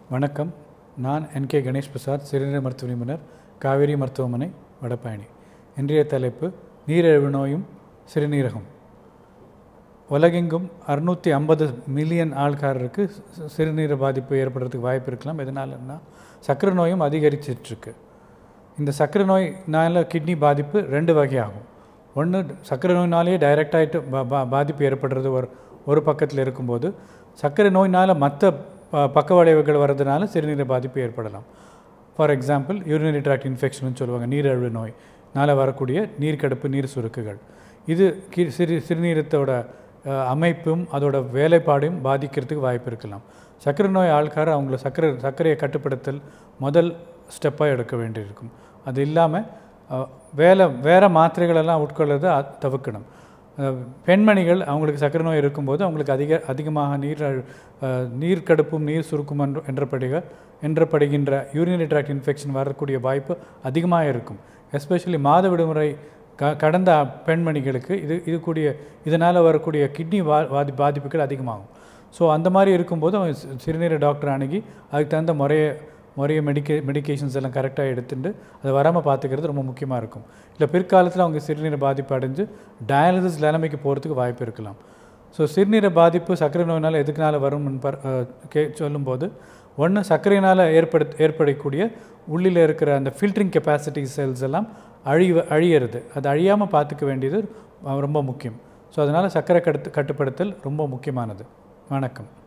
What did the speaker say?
வணக்கம் நான் என்கே கணேஷ் பிரசாத் சிறுநீர் மருத்துவ நிபுணர் காவேரி மருத்துவமனை வடபழனி இன்றைய தலைப்பு நீரிழிவு நோயும் சிறுநீரகம் உலகெங்கும் அறுநூற்றி ஐம்பது மில்லியன் ஆள்காரருக்கு சி- சிறுநீரக பாதிப்பு ஏற்படுறதுக்கு வாய்ப்பு இருக்கலாம் எதனாலன்னா சர்க்கரை நோயும் அதிகரிச்சிட்ருக்கு இந்த சர்க்கரை நோய்னால கிட்னி பாதிப்பு ரெண்டு வகையாகும் ஒன்று சர்க்கரை நோயினாலேயே டைரெக்டாகிட்டு பா பா- பாதிப்பு ஏற்படுறது ஒரு ஒரு பக்கத்தில் இருக்கும்போது சர்க்கரை நோயினால் மற்ற ப- பக்க விளைவுகள் வர்றதுனால சிறுநீரக பாதிப்பு ஏற்படலாம் for example urinary tract infection சொல்லுவாங்க நீரிழிவு நோய்னால வரக்கூடிய நீர்க்கடுப்பு நீர் சுருக்குகள் இது கி சிறு சிறுநீரத்தோட அஹ், அமைப்பும் அதோட வேலைப்பாடையும் பாதிக்கிறதுக்கு வாய்ப்பு இருக்கலாம் சர்க்கரை நோய் ஆள்கார அவங்கள சர்க்கரை சர்க்கரையை கட்டுப்படுத்தல் முதல் ஸ்டெப்பாக எடுக்க வேண்டியிருக்கும் அது இல்லாமல் வேலை வேறு மாத்திரைகளெல்லாம் உட்கொள்றதை அ- தவிர்க்கணும் அஹ், பெண்மணிகள் அவங்களுக்கு சர்க்கரை நோய் இருக்கும்போது அவங்களுக்கு அதிக அதிகமாக நீர் அழு- அஹ், நீர் கடுப்பும் நீர் சுருக்கும் என்று என்றப்படுக என்றப்படுகின்ற யூரினரி ட்ராக்ட் இன்ஃபெக்ஷன் வரக்கூடிய வாய்ப்பு அதிகமாக இருக்கும் எஸ்பெஷலி மாத விடுமுறை க கடந்த பெண்மணிகளுக்கு இது இது கூடிய இதனால் வரக்கூடிய கிட்னி வா பாதி பாதிப்புகள் அதிகமாகும் ஸோ அந்த மாதிரி இருக்கும்போது அவங்க சி- சிறுநீரக டாக்டர் அணுகி அதுக்கு தகுந்த முறைய முறைய மெடிக்கே மெடிகேஷன்ஸ் எல்லாம் கரெக்டாக எடுத்துட்டு அதை வராமல் பார்த்துக்கிறது ரொம்ப முக்கியமாக இருக்கும் இல்லை பிற்காலத்தில் அவங்க சிறுநீரக பாதிப்பு அடைஞ்சு டயாலிசிஸ் நிலைமைக்கு போகிறதுக்கு வாய்ப்பு இருக்கலாம் ஸோ சிறுநீரக பாதிப்பு சர்க்கரை நோயினால் எதுக்குனால வரும்னு பர் அஹ், கே சொல்லும்போது ஒன்று சர்க்கரையினால் ஏற்படு ஏற்படக்கூடிய உள்ளில் இருக்கிற அந்த ஃபில்டரிங் கெப்பாசிட்டி செல்ஸ் எல்லாம் அழி அழியிறது அது அழியாமல் பார்த்துக்க வேண்டியது அஹ், ரொம்ப முக்கியம் ஸோ அதனால் சர்க்கரை கட்டு கட்டுப்படுத்தல் ரொம்ப முக்கியமானது வணக்கம்